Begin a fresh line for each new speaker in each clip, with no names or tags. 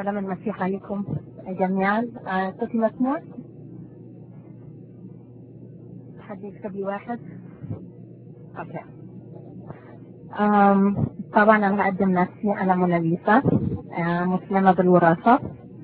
سلام المسيح عليكم جميعا آه، صوتي مسموع حد يكتب لي واحد اوكي آم، طبعا انا هقدم نفسي انا منى ليسا آه، مسلمة بالوراثة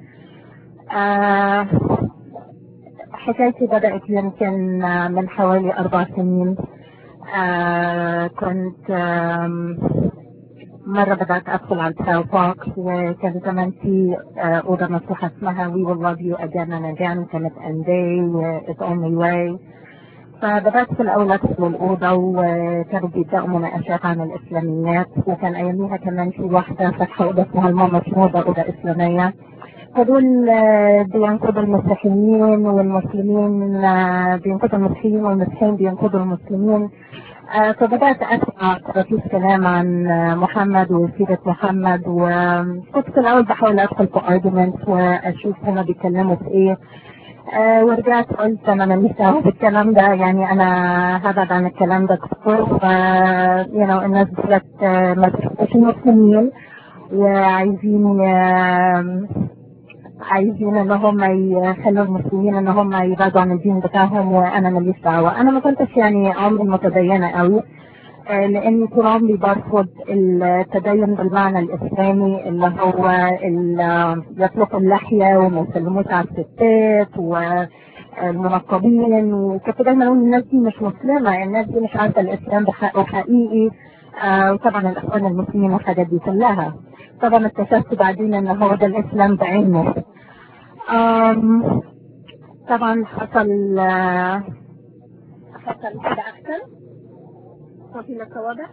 آه، حكايتي بدأت يمكن آه، من حوالي أربع سنين آه، كنت آم، مرة بدأت أدخل على التاو بوكس وكان زمان في آه، أوضة مفتوحة اسمها We will love you again and again كانت and they و it's only way فبدأت في الأول أدخل الأوضة وكانوا بيبدأوا مناقشات عن الإسلاميات وكان أياميها كمان في واحدة فاتحة أوضة اسمها الماما شنودة أوضة إسلامية فدول آه، بينقضوا المسيحيين والمسلمين آه، بينقضوا المسيحيين والمسيحيين بينقضوا المسلمين آه، فبدأت أسمع طراطيف كلام عن آه، محمد وسيرة محمد وكنت في الأول بحاول أدخل في arguments وأشوف هما بيتكلموا في إيه آه، ورجعت قلت أنا ماليش دعوة بالكلام ده يعني أنا هبعد عن الكلام ده كتير ف you know, الناس دولت آه، ما بيبقوش مسلمين وعايزين آم، عايزين ان هم يخلوا المسلمين ان هم يبعدوا عن الدين بتاعهم وانا ماليش دعوه انا ما كنتش يعني عمري متدينه قوي آه، لاني طول عمري برفض التدين بالمعنى الاسلامي اللي هو ال- يطلقوا اللحيه وما يسلموش على الستات والمنقبين وكنت دايما اقول الناس دي مش مسلمه الناس دي مش عارفه الاسلام بحقه حقيقي آه، وطبعا الاخوان المسلمين والحاجات دي كلها طبعا اكتشفت بعدين ان هو ده الاسلام بعينه آم، طبعا حصل آه، حصل كده احسن صوتي لسه واضح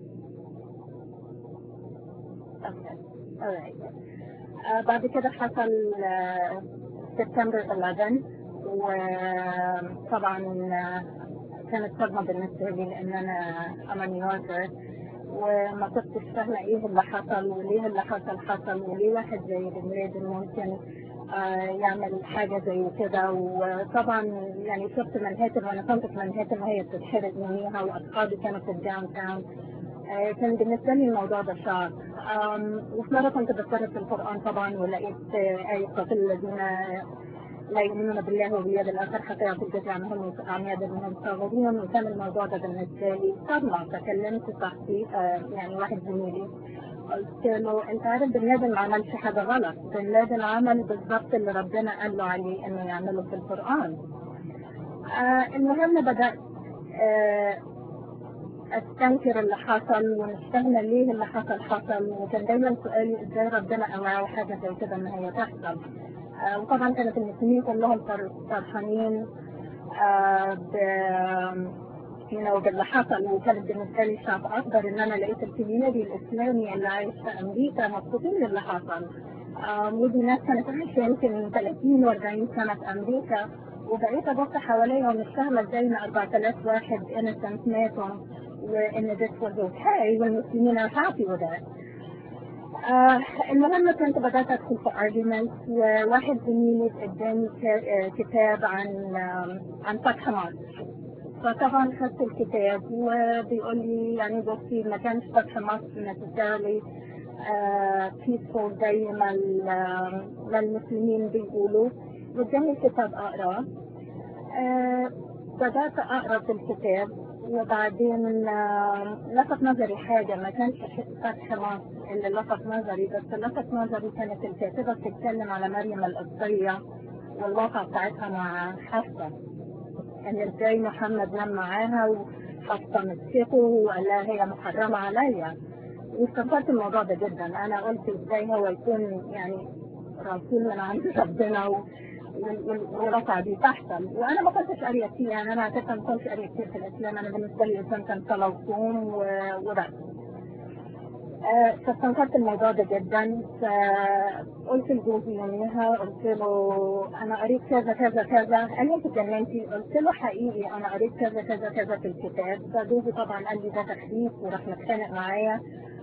Okay. Alright. آه، بعد كده حصل آه، سبتمبر 11 وطبعا آه، كانت صدمة بالنسبة لي لأن أنا أنا نيويوركر وما كنتش فاهمة إيه اللي حصل وليه اللي حصل حصل وليه واحد زي بن لادن ممكن آه، يعمل حاجة زي كده وطبعا يعني شفت منهاتن وأنا كنت في منهاتن وهي بتتحرق يوميها وأصحابي كانوا في الداون تاون آه، كان بالنسبة لي الموضوع ده صعب آم، وفي مرة كنت بتفرج في القرآن طبعا ولقيت آه، آية قاتل الذين لا يؤمنون بالله واليوم الآخر حتى يعطوا الجزاء عنهم عن يد منهم صاغرون وكان الموضوع ده بالنسبة لي صدمة فكلمت صاحبي آه، يعني واحد زميلي قلت له انت عارف بن لادن ما عملش حاجة غلط بن لادن عمل بالظبط اللي ربنا قال له عليه انه يعمله في القرآن آه المهم بدأت آه استنكر اللي حصل ومش فاهمه ليه اللي حصل حصل وكان دايما سؤالي ازاي ربنا اوعى حاجه زي كده ان هي تحصل آه وطبعا كانت المسلمين كلهم فر- فرحانين آه ب you know, باللي حصل وكانت بالنسبه لي شعب اكبر ان انا لقيت الكوميونتي الاسلامي اللي عايش في امريكا مبسوطين باللي حصل آه ودي ناس كانت عايشه يمكن 30 و40 سنه في امريكا وبقيت ابص حواليا ومش فاهمه ازاي ان 4000 واحد innocent ماتوا وان this was okay والمسلمين are happy with it. آه المهم كنت بدأت أدخل في arguments وواحد زميلي اداني ك- آه، كتاب عن آم، عن فتح مصر فطبعا خدت الكتاب وبيقول لي يعني بصي ما كانش فتح مصر necessarily آه، peaceful زي ما ال- آم، ما المسلمين بيقولوا واداني الكتاب أقراه آه، بدأت أقرأ في الكتاب وبعدين آه، لفت نظري حاجة ما كانش فتح مصر اللي لفت نظري بس اللي لفت نظري كانت الكاتبة بتتكلم على مريم القبطية والواقع بتاعتها مع حفصة ان ازاي محمد نام معاها وحفصة مسكته وقال لها هي محرمة عليا واستغربت الموضوع ده جدا انا قلت ازاي هو يكون يعني رسول من عند ربنا و- وال- وال- والرفعة دي تحصل وانا ما كنتش قارية كتير يعني انا اساسا ما كنتش قارية كتير في الاسلام انا بالنسبة لي الاسلام كان صلاة وصوم و- وبس آه، فاستنكرت الموضوع ده جدا فقلت لجوزي يوميها قلت له انا قريت كذا كذا كذا قال لي انت اتجننتي قلت له حقيقي انا قريت كذا كذا كذا في الكتاب فجوزي طبعا قال لي ده تحديث وراح متخانق معايا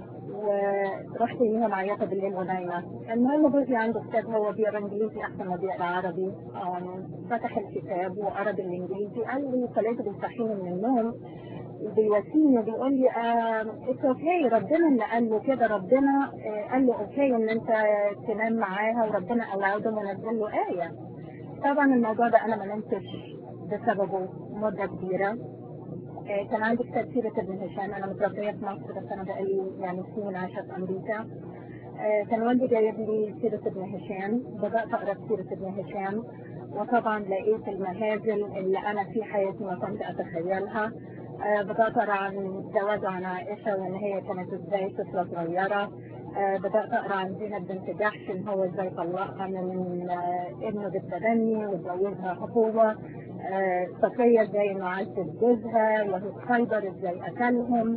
ورحت يوميها معيطة بالليل ونايمة المهم جوزي عنده كتاب هو بيقرا انجليزي احسن ما بيقرا عربي آم، فتح الكتاب وقرا بالانجليزي قال لي خليته بيصحيني من النوم بيواسيني بيقول لي اتس اوكي ربنا اللي قال له كده ربنا آه، قال له اوكي ان انت تنام معاها وربنا قال له ونزل له ايه طبعا الموضوع ده انا ما نمتش بسببه مده كبيره آه، كان عندي كتاب سيرة ابن هشام أنا متربية في مصر بس أنا بقالي يعني سنين عايشة في أمريكا آه، كان والدي جايب لي سيرة ابن هشام بدأت أقرأ سيرة ابن هشام وطبعا لقيت المهازل اللي أنا في حياتي ما كنت أتخيلها آه، بدأت أقرأ عن زواجه عن عائشة وإن هي كانت إزاي طفلة صغيرة آه، بدأت أقرأ عن زينب بنت جحش إن هو إزاي طلقها من آه، ابنه بالتبني واتجوزها أخوة آه، صفية إزاي إنه عذب جوزها يهود خيبر إزاي قتلهم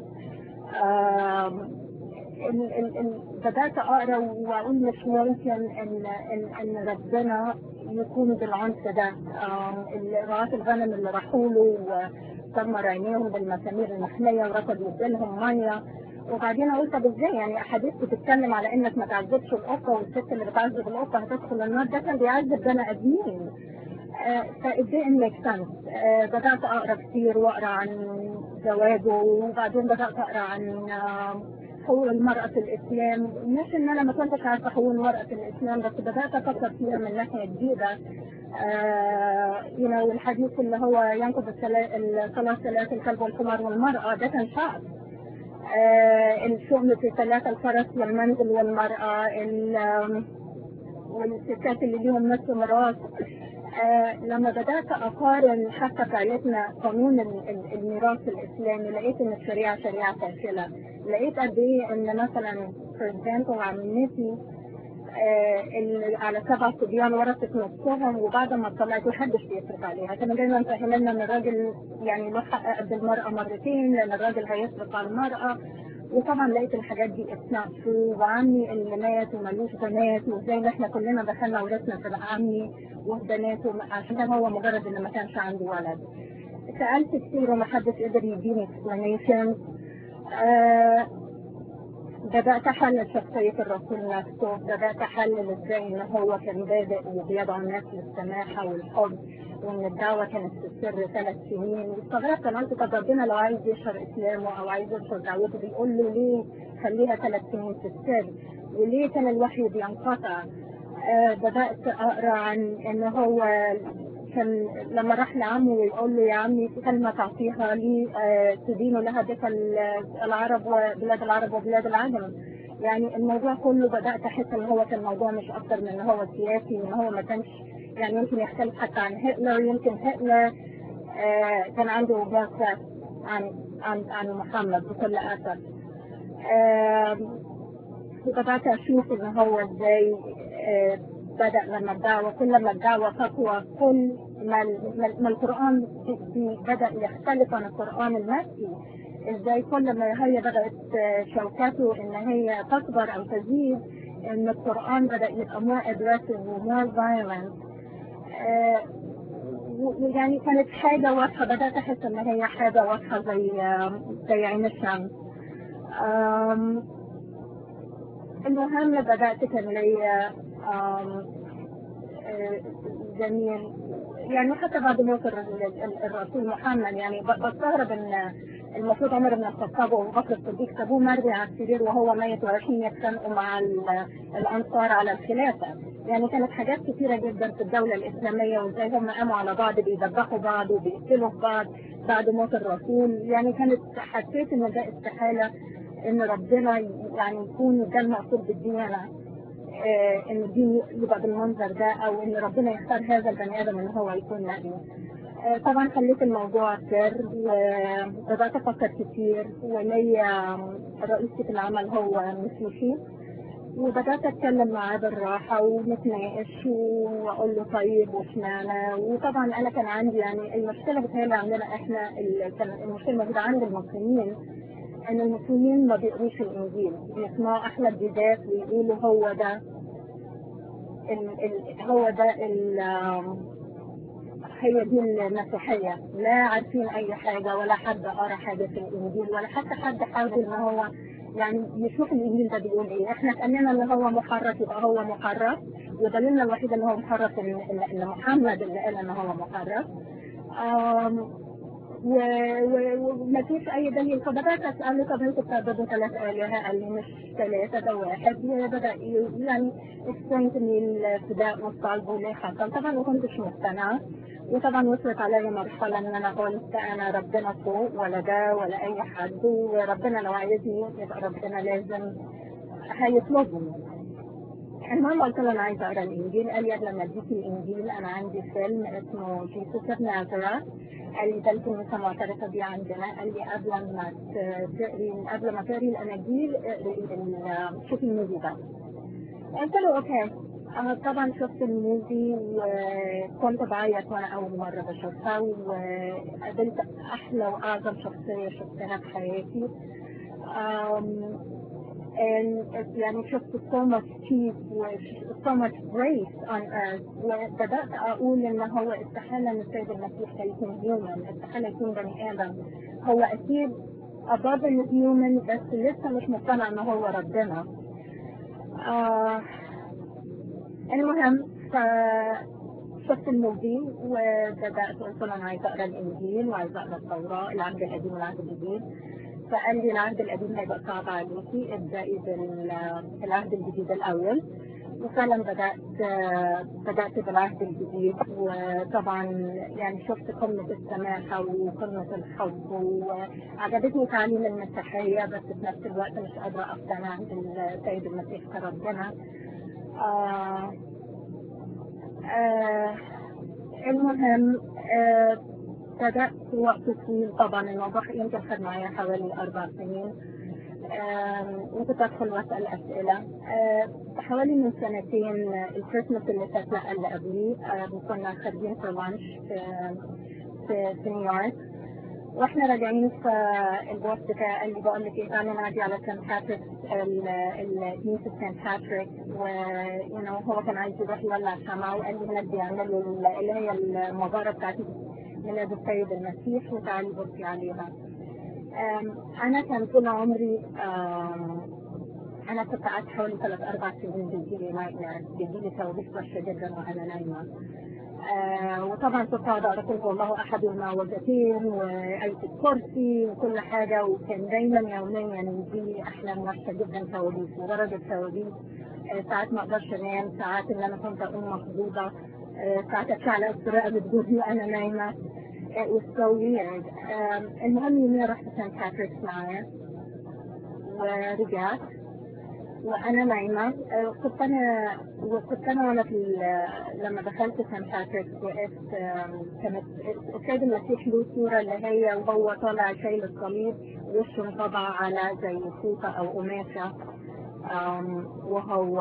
آم، ال- ال- ال- بدأت أقرأ وأقول مش ممكن إن إن إن ربنا يكون بالعنف ده آم، ال- رعاة الغنم اللي راحوا له وسمر عينيهم بالمسامير المحمية ورفض يديلهم مية وبعدين اقول طب ازاي يعني احاديث بتتكلم على انك ما تعذبش القطه والست اللي بتعذب القطه هتدخل النار ده كان بيعذب بني ادمين فازاي ان ميك سنس بدات اقرا كتير واقرا عن زواجه وبعدين بدات اقرا عن آه، حقوق المرأة في الإسلام مش إن أنا ما كنتش عارفة حقوق المرأة في الإسلام بس بدأت أفكر فيها من ناحية جديدة آه you know الحديث اللي هو ينقض الصلاة الصلاة ثلاث الكلب والحمار والمرأة ده كان شعب آه الشؤم في ثلاثة الفرس والمنزل والمرأة ال- آم، والستات اللي ليهم نصف ميراث آه لما بدأت أقارن حتى في عائلتنا قانون ال- ال- الميراث الإسلامي لقيت إن الشريعة شريعة فاشلة لقيت قد إيه إن مثلا for example عمتي آه اللي على سبع صبيان ورثت نصهم وبعد ما طلعت محدش بيصرف عليها كانوا دايما فاهمين ان الراجل يعني له حق قد المرأة مرتين لان الراجل هيصرف على المرأة وطبعا لقيت الحاجات دي اتناقش وعمي اللي مات ومالوش بنات وازاي ان احنا كلنا دخلنا ورثنا في عمي وبناته عشان هو مجرد ان ما كانش عنده ولد سألت كتير ومحدش قدر يديني explanation آه بدأت أحلل شخصية الرسول نفسه بدأت أحلل إزاي إن هو كان بادئ وبيدعو الناس للسماحة والحب وإن الدعوة كانت في السر ثلاث سنين واستغربت أنا قلت طب ربنا لو عايز يشهر إسلامه أو عايز ينشر دعوته بيقول له ليه خليها ثلاث سنين في السر وليه كان الوحي بينقطع آه بدأت أقرأ عن إن هو كان لما راح لعمه ويقول له يا عمي في كلمة تعطيها لي آه، تدين لها بك ال- العرب وبلاد العرب وبلاد العجم يعني الموضوع كله بدأت أحس إن هو كان موضوع مش أكتر من إن هو سياسي وإن هو ما كانش يعني يمكن يختلف حتى عن هتلر يمكن هتلر آه، كان عنده باك عن عن عن محمد بكل أسف آم، وبدأت أشوف إن هو إزاي آه، بدأ لما الدعوة كل ما الدعوة تقوى كل ما ال- ما ال- ما القرآن بي- بي- بدأ يختلف عن القرآن المكي إزاي كل ما هي بدأت آه، شوكته إن هي تكبر أو تزيد إن القرآن بدأ يبقى more aggressive و more violent آه، و- يعني كانت حاجة واضحة بدأت أحس إن هي حاجة واضحة زي آه، زي عين الشمس آم، المهم بدأت كان ليا آم، آه، جميل يعني حتى بعد موت الر- ال- الرسول محمد يعني ب- بستغرب ان المفروض عمر بن الخطاب وابو بكر الصديق سابوه مرمي على السرير وهو ميت ورايحين يتخانقوا مع ال- الانصار على الخلافه يعني كانت حاجات كثيره جدا في الدوله الاسلاميه وازاي هم قاموا على بعض بيذبحوا بعض وبيقتلوا في بعض بعد موت الرسول يعني كانت حسيت ان ده استحاله ان ربنا يعني يكون ده المقصود بالديانه آه، ان الدين يبقى بالمنظر ده او ان ربنا يختار هذا البني ادم ان هو يكون نبي آه، طبعا خليت الموضوع سر وبدات افكر كتير وليا رئيسة العمل هو مسيحي وبدات اتكلم معاه بالراحه ونتناقش واقول له طيب واشمعنى وطبعا انا كان عندي يعني المشكله بتهيألي عندنا احنا ال- كان المشكله موجوده عند المسلمين ان المسلمين ما بيقروش الانجيل بيسمعوا احمد ديدات ويقولوا هو ده ال ال هو ده ال هي دي المسيحية لا عارفين أي حاجة ولا حد قرا حاجة في الإنجيل ولا حتى حد حاول إن هو يعني يشوف الإنجيل ده بيقول إيه إحنا اتقالنا إن هو محرف يبقى هو محرف ودليلنا الوحيد إن هو محرف إن, إن إن محمد اللي قال إن هو محرف آم، و- و- وما فيش اي دليل فبدات اساله طب انتوا بتعبدوا ثلاث الهه قال لي مش ثلاثه ده واحد وبدا ي- يعني explain to me الفداء والصلب وليه حصل طبعا ما كنتش مقتنعه وطبعا وصلت علي مرحلة ان انا قلت انا ربنا فوق ولا ده ولا اي حد وربنا لو عايزني يبقى ربنا لازم هيطلبني المهم قلت له انا عايزه اقرا الانجيل قال لي قبل ما اديك الانجيل انا عندي فيلم اسمه جيسوس اوف نازارeth قال لي ده الكنيسه معترفه بيه عندنا قال لي قبل ما ت- تقري قبل ما تقري الاناجيل اقري ال- شوفي الموفي ده قلت له اوكي انا طبعا شفت الموفي وكنت بعيط وانا اول مره بشوفها وقابلت احلى واعظم شخصيه شفتها في حياتي um, and يعني شفت so much peace و so much grace on earth وبدأت أقول إن هو استحالة إن السيد المسيح هيكون human استحالة يكون بني آدم هو أكيد above the human بس لسه مش مقتنع إن هو ربنا آه المهم ف شفت الموفي وبدأت قلت له أنا عايزة أقرأ الإنجيل وعايزة أقرأ التوراة العهد القديم والعهد الجديد فقال لي العهد القديم هيبقى صعب عليكي ابدأي بالعهد الجديد الأول وفعلا بدأت بدأت بالعهد الجديد وطبعا يعني شفت قمة السماحة وقمة الحب وعجبتني تعليم المسيحية بس في نفس الوقت مش قادرة أقتنع بالسيد المسيح كربنا آه آه المهم آه بدأت وقت طويل طبعا الموضوع يمكن خد معايا حوالي أربع سنين آم، وكنت أدخل وأسأل أسئلة آه، حوالي من سنتين آه، الكريسماس اللي فات لا اللي قبليه آه، كنا خارجين في لانش في في, في نيويورك واحنا راجعين فالبوس بتاعي قال لي بقول لك ايه تعالي نعدي على سان باتريك الكنيسه سان باتريك و you know هو كان عايز يروح يولع شمعة وقال لي هناك بيعملوا ال- اللي هي المغاره بتاعت ميلاد السيد المسيح وتعالي بصي عليها. أم، انا كان طول عمري أم، انا كنت قعدت حوالي ثلاث اربع سنين بيجيلي نايت مير بيجيلي كوابيس وحشه جدا وانا نايمه آه وطبعا كنت قاعده اقرا قل هو الله احد المعوذتين وايه الكرسي وكل حاجه وكان دايما يوميا يجيلي احلام وحشه جدا كوابيس لدرجه كوابيس آه ساعات ما اقدرش انام ساعات ان انا كنت اقوم مخضوضه آه ساعات اتشعلق في رقبه جوزي وانا نايمه it was so weird um, المهم يوميا رحت سان باتريكس معايا ورجعت وانا نايمه آه، كنت انا وكنت انا وانا في ال- لما دخلت سان باتريك وقفت آم، كانت السيد المسيح له صوره اللي هي وهو طالع شايل الصليب وشه انطبع على زي فوطه او قماشه آم، وهو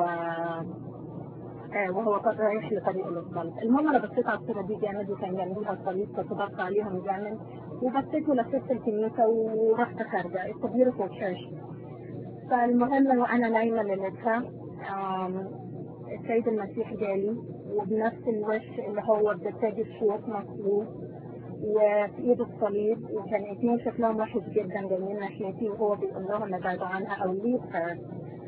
آه، وهو طالع رايح لطريق الصليب المهم انا بصيت على الصوره دي جامد وكان جنبيها الصليب كنت بص عليهم جامد وبصيت ولفيت الكنيسه ورحت خارجه It's a beautiful church فالمهم وانا نايمه ليلتها آم، السيد المسيح جالي وبنفس الوش اللي هو بتاج شوط مصلوب وفي ايده الصليب وكان اتنين شكلهم وحش جدا جايين ناحيتي وهو بيقول لهم ابعدوا عنها او leave her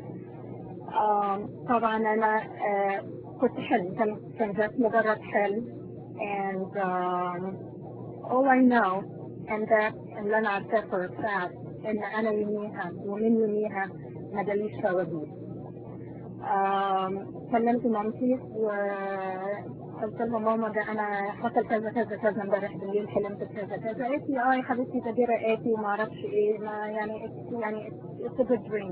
آم، طبعا انا آه، كنت حلم كان كان جات مجرد حلم and um, all I know and that اللي انا عارفاه for a fact ان انا يوميها ومن يوميها ما جاليش كوابيس آم، كلمت مامتي وقلت لها ماما ده انا حصل كذا كذا كذا امبارح بالليل حلمت بكذا كذا قالت لي اه يا حبيبتي ده دي رقاتي وما اعرفش ايه ما يعني يعني it's a good dream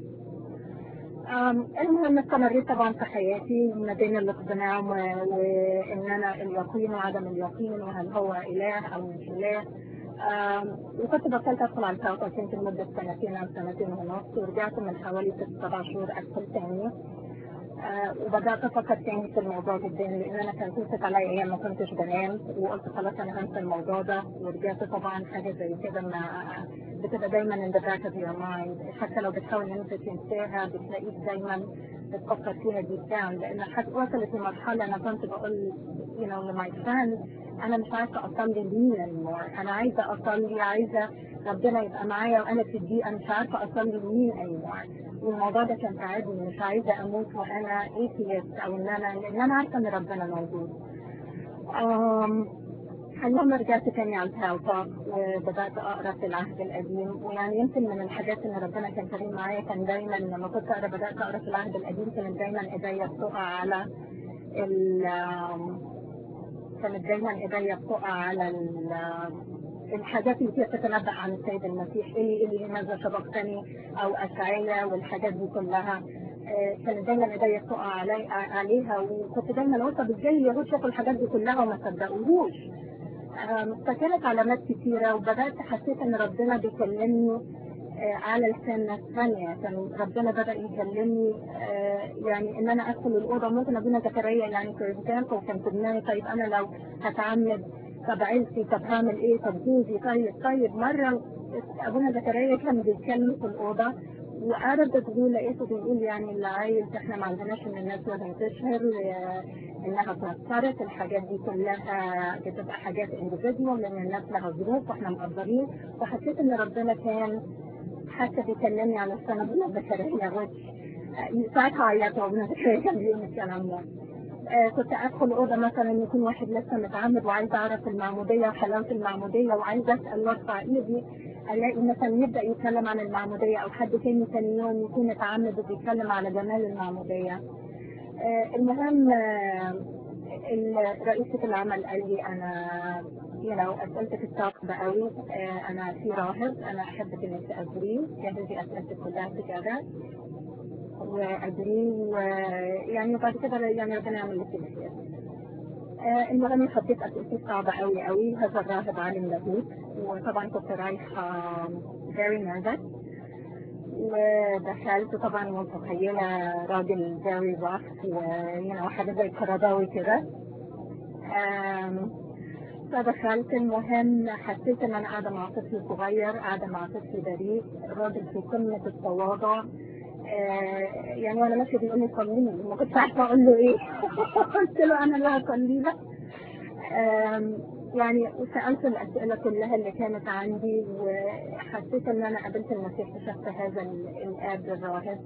آم، المهم استمريت طبعا في حياتي ما بين الاقتناع و- وان انا اليقين وعدم اليقين وهل هو اله او مش اله آم، وكنت بطلت ادخل على الكوكب يمكن لمده سنتين او سنتين ونص ورجعت من حوالي ست سبع شهور ادخل تاني آه، وبدات افكر تاني في الموضوع جدا لان انا كان فاتت عليا ايام ما كنتش بنام وقلت خلاص انا هنسى الموضوع ده ورجعت طبعا حاجه زي كده ما بتبقى دايما in the back of your mind حتى لو بتحاول ان انت تنساها بتلاقيك دايما بتفكر فيها deep down لان حتى وصلت لمرحله انا كنت بقول you know لماي friends انا مش عارفه اصلي لمين anymore انا عايزه اصلي عايزه ربنا يبقى معايا وانا في الدقيقه مش عارفه اصلي لمين anymore والموضوع ده كان تعبني مش عايزه اموت وانا atheist او ان انا لان انا عارفه ان ربنا موجود. أم المهم رجعت تاني على الهاوطة وبدأت أقرأ في العهد القديم ويعني يمكن من الحاجات اللي ربنا كان كريم معايا كان دايما لما كنت أقرأ بدأت أقرأ في العهد القديم كانت دايما إيديا بتقع على ال كانت دايما إيديا بتقع على ال الحاجات اللي فيها تتنبأ عن السيد المسيح إلي إلي ماذا سبقتني أو أشعية والحاجات دي كلها كانت دايما ايديا تقع علي عليها وكنت دايما اقول طب ازاي اليهود شافوا الحاجات دي كلها وما صدقوهوش فكانت علامات كتيرة وبدأت حسيت ان ربنا بيكلمني على لسان ناس ثانية كان ربنا بدأ يكلمني يعني ان انا ادخل الاوضة ممكن ابونا زكريا يعني في اكزامبل كان في دماغي طيب انا لو هتعمد طب عيلتي طب هعمل ايه طب جوزي طيب طيب مرة ابونا زكريا كان بيتكلم في الاوضة وقعدت تقول لقيته بيقول يعني اللي عايز احنا ما عندناش ان الناس لازم تشهر انها تنصرف الحاجات دي كلها بتبقى حاجات انديفيدوال لان الناس لها ظروف واحنا مقدرين فحسيت ان ربنا كان حتى بيكلمني على السنه ابن زكريا ساعتها عيطت وابن زكريا كان بيقول الكلام ده آه كنت ادخل اوضه مثلا يكون واحد لسه متعمد وعايز اعرف المعموديه وحلاوه المعموديه وعايز اسال وارفع ايدي الاقي مثلا يبدا يتكلم عن المعموديه او حد تاني ثاني يوم يكون متعمد وبيتكلم على جمال المعموديه. آه المهم آه رئيسة العمل قال لي انا you know اسئلتك صعبة قوي انا في راهب انا احبك انك تقدريه جهزي اسئلتك كلها together وأدري ويعني وبعد كده يعني ربنا يعمل لك الخير. آه المهم حطيت أسئلتي صعبة قوي قوي هذا الراهب عالم لاهوت وطبعا كنت رايحة very nervous ودخلت طبعا متخيلة راجل very rough و حاجة زي القرضاوي كده فدخلت المهم حسيت ان انا قاعدة مع طفل صغير قاعدة مع طفل بريء راجل في قمة التواضع آه يعني وانا ماشيه بيقول لي صلي لي ما كنتش عارفه اقول له ايه قلت له انا اللي هصلي لك يعني وسالت الاسئله كلها اللي كانت عندي وحسيت ان انا قابلت المسيح وشفت هذا الاب الراهب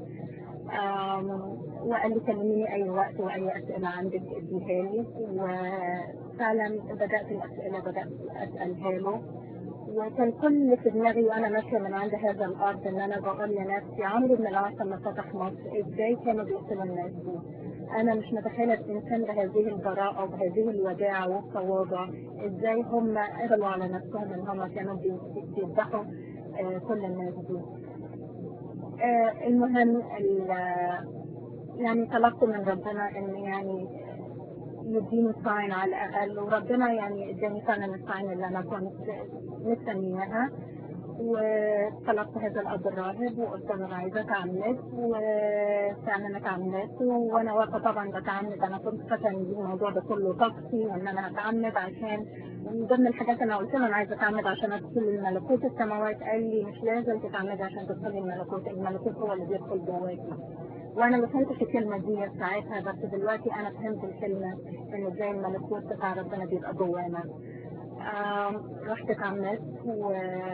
وقال لي كلميني اي وقت واي اسئله عندك اديها لي وفعلا بدات الاسئله بدات اسالها له وكان كل في دماغي وانا ماشيه من عند هذا الارض ان انا بقول لنفسي عمرو بن العاص لما فتح مصر ازاي كانوا بيقتلوا الناس دي؟ انا مش متخيله الانسان بهذه البراءه وبهذه الوداعه والتواضع ازاي هم قبلوا على نفسهم ان هم كانوا بيذبحوا آه كل الناس دي. آه المهم يعني طلبت من ربنا ان يعني يديني ساين على الاقل وربنا يعني اداني فعلا الساين اللي انا كنت مستنياها وطلبت هذا الاب الراهب وقلت له انا عايزه اتعمد وفعلا اتعمدت وانا واقفه طبعا بتعمد انا كنت فاكره ان الموضوع ده كله طقسي وان انا هتعمد عشان من ضمن الحاجات انا قلت له انا عايزه اتعمد عشان ادخل الملكوت السماوات قال لي مش لازم تتعمدي عشان تدخلي الملكوت الملكوت هو اللي بيدخل جواكي وانا ما فهمتش الكلمه دي ساعتها بس دلوقتي انا فهمت الكلمه ان ازاي الملكوت بتاع ربنا بيبقى جوانا رحت اتعمدت و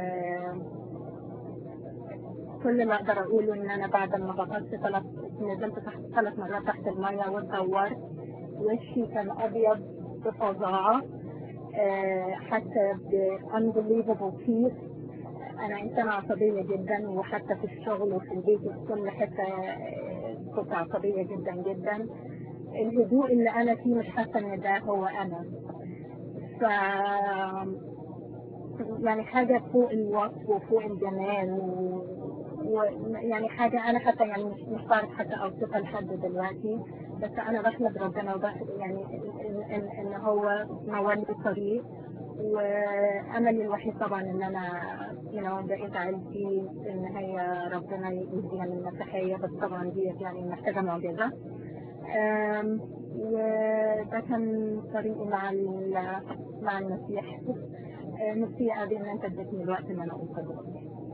كل اللي اقدر اقوله ان انا بعد ما غطست ثلاث نزلت تحت ثلاث مرات تحت الميه واتدورت وشي كان ابيض بفظاعه حتى ب unbelievable peace انا انسانه عصبيه جدا وحتى في الشغل وفي البيت وفي كل حته كنت عصبيه جدا جدا الهدوء اللي انا فيه مش حاسه ان ده هو انا ف يعني حاجه فوق الوصف وفوق الجمال و... ويعني حاجه انا حتى يعني مش مش بعرف حتى اوصفها لحد دلوقتي بس انا بحمد ربنا وبحمد يعني ان, إن, إن هو نور لي الطريق واملي الوحيد طبعا ان انا you know بقيت عيلتي ان هي ربنا يديها من المسيحيه بس طبعا ديت يعني محتاجه معجزه وده كان طريقي مع مع المسيح ميرسي يا ابي ان انت اديتني الوقت ان انا اقول